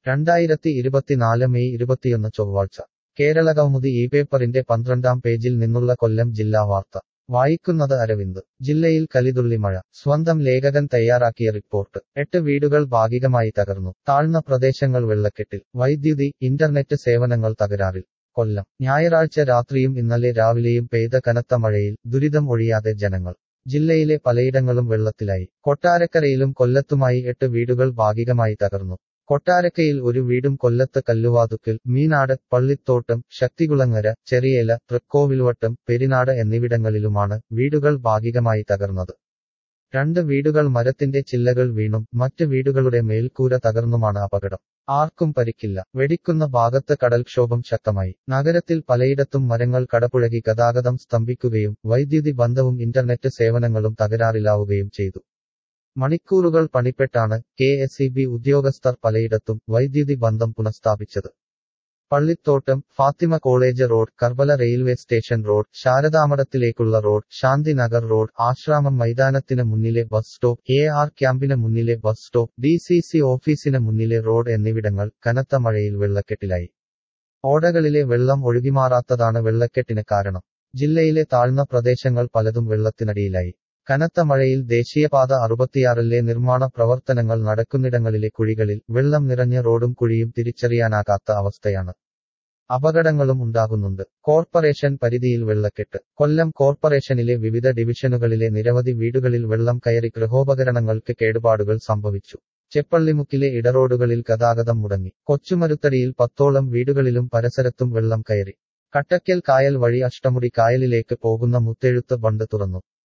രണ്ടായിരത്തി ഇരുപത്തിനാല് മെയ് ഇരുപത്തിയൊന്ന് ചൊവ്വാഴ്ച കേരള കൗമുദി ഈ പേപ്പറിന്റെ പന്ത്രണ്ടാം പേജിൽ നിന്നുള്ള കൊല്ലം ജില്ലാ വാർത്ത വായിക്കുന്നത് അരവിന്ദ് ജില്ലയിൽ കലിതുള്ളി മഴ സ്വന്തം ലേഖകൻ തയ്യാറാക്കിയ റിപ്പോർട്ട് എട്ട് വീടുകൾ ഭാഗികമായി തകർന്നു താഴ്ന്ന പ്രദേശങ്ങൾ വെള്ളക്കെട്ടിൽ വൈദ്യുതി ഇന്റർനെറ്റ് സേവനങ്ങൾ തകരാറിൽ കൊല്ലം ഞായറാഴ്ച രാത്രിയും ഇന്നലെ രാവിലെയും പെയ്ത കനത്ത മഴയിൽ ദുരിതം ഒഴിയാതെ ജനങ്ങൾ ജില്ലയിലെ പലയിടങ്ങളും വെള്ളത്തിലായി കൊട്ടാരക്കരയിലും കൊല്ലത്തുമായി എട്ട് വീടുകൾ ഭാഗികമായി തകർന്നു കൊട്ടാരക്കയിൽ ഒരു വീടും കൊല്ലത്ത് കല്ലുവാതുക്കൽ മീനാട് പള്ളിത്തോട്ടം ശക്തികുളങ്ങര ചെറിയേല തൃക്കോവിൽവട്ടം പെരിനാട് എന്നിവിടങ്ങളിലുമാണ് വീടുകൾ ഭാഗികമായി തകർന്നത് രണ്ട് വീടുകൾ മരത്തിന്റെ ചില്ലകൾ വീണും മറ്റ് വീടുകളുടെ മേൽക്കൂര തകർന്നുമാണ് അപകടം ആർക്കും പരിക്കില്ല വെടിക്കുന്ന ഭാഗത്ത് കടൽക്ഷോഭം ശക്തമായി നഗരത്തിൽ പലയിടത്തും മരങ്ങൾ കടപുഴകി ഗതാഗതം സ്തംഭിക്കുകയും വൈദ്യുതി ബന്ധവും ഇന്റർനെറ്റ് സേവനങ്ങളും തകരാറിലാവുകയും ചെയ്തു മണിക്കൂറുകൾ പണിപ്പെട്ടാണ് കെ എസ് ഇ ബി ഉദ്യോഗസ്ഥർ പലയിടത്തും വൈദ്യുതി ബന്ധം പുനഃസ്ഥാപിച്ചത് Pallithottam Fathima college road Karbala railway station road ശാരദാമഠത്തിലേക്കുള്ള റോഡ് ശാന്തിനഗർ റോഡ് ആശ്രാമം മൈതാനത്തിന് മുന്നിലെ ബസ് സ്റ്റോപ്പ് എ ആർ ക്യാമ്പിന് മുന്നിലെ bus stop D C C ഓഫീസിന് മുന്നിലെ റോഡ് എന്നിവിടങ്ങൾ കനത്ത മഴയിൽ വെള്ളക്കെട്ടിലായി ഓടകളിലെ വെള്ളം ഒഴുകിമാറാത്തതാണ് വെള്ളക്കെട്ടിന് കാരണം ജില്ലയിലെ താഴ്ന്ന പ്രദേശങ്ങൾ പലതും വെള്ളത്തിനടിയിലായി കനത്ത മഴയിൽ ദേശീയപാത അറുപത്തിയാറിലെ നിർമ്മാണ പ്രവർത്തനങ്ങൾ നടക്കുന്നിടങ്ങളിലെ കുഴികളിൽ വെള്ളം നിറഞ്ഞ റോഡും കുഴിയും തിരിച്ചറിയാനാകാത്ത അവസ്ഥയാണ് അപകടങ്ങളും ഉണ്ടാകുന്നുണ്ട് കോർപ്പറേഷൻ പരിധിയിൽ വെള്ളക്കെട്ട് കൊല്ലം കോർപ്പറേഷനിലെ വിവിധ ഡിവിഷനുകളിലെ നിരവധി വീടുകളിൽ വെള്ളം കയറി ഗൃഹോപകരണങ്ങൾക്ക് കേടുപാടുകൾ സംഭവിച്ചു ചെപ്പള്ളിമുക്കിലെ ഇടറോഡുകളിൽ ഗതാഗതം മുടങ്ങി കൊച്ചുമരുത്തടിയിൽ പത്തോളം വീടുകളിലും പരിസരത്തും വെള്ളം കയറി കട്ടക്കൽ കായൽ വഴി അഷ്ടമുടി കായലിലേക്ക് പോകുന്ന മുത്തെഴുത്ത് ബണ്ട് തുറന്നു